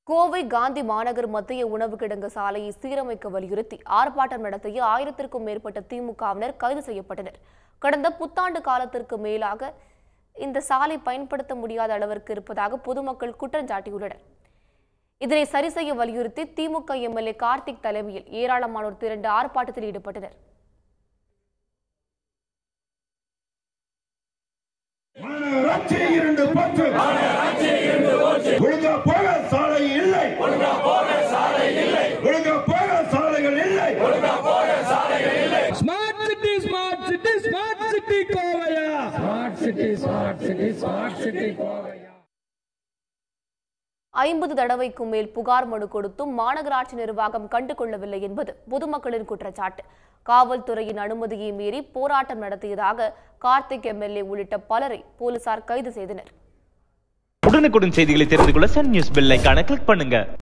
கோவை காந்தி மாநகர் மத்திய உணவு கிடங்கு சாலையை சீரமைக்க வலியுறுத்தி ஆர்ப்பாட்டம் நடத்திய ஆயிரத்திற்கும் மேற்பட்ட திமுகவினர் கைது செய்யப்பட்டனர் கடந்த புத்தாண்டு காலத்திற்கு மேலாக இந்த சாலை பயன்படுத்த முடியாத அளவிற்கு இருப்பதாக பொதுமக்கள் குற்றம் சாட்டியுள்ளனர் இதனை சரி செய்ய வலியுறுத்தி திமுக எம்எல்ஏ கார்த்திக் தலைமையில் ஏராளமானோர் திரண்டு ஆர்ப்பாட்டத்தில் ஈடுபட்டனர் மாநகராட்சி இரண்டு பத்து ஒழுங்கா போக சாலை இல்லை ஒழுங்கா போக சாலைகள் இல்லை smart city smart city smart city கோவையா smart city smart city smart city கோவையா ஐம்பது தடவைக்கும் மேல் புகார் மனு கொடுத்தும் மாநகராட்சி நிர்வாகம் கண்டுகொள்ளவில்லை என்பது பொதுமக்களின் குற்றச்சாட்டு காவல்துறையின் அனுமதியை மீறி போராட்டம் நடத்தியதாக கார்த்திக் எம்எல்ஏ உள்ளிட்ட பலரை போலீசார் கைது செய்தனர் உடனுக்குடன் செய்திகளை தெரிந்து கொள்ள சன் நியூஸ் பெல் ஐகானை கிளிக் பண்ணுங்க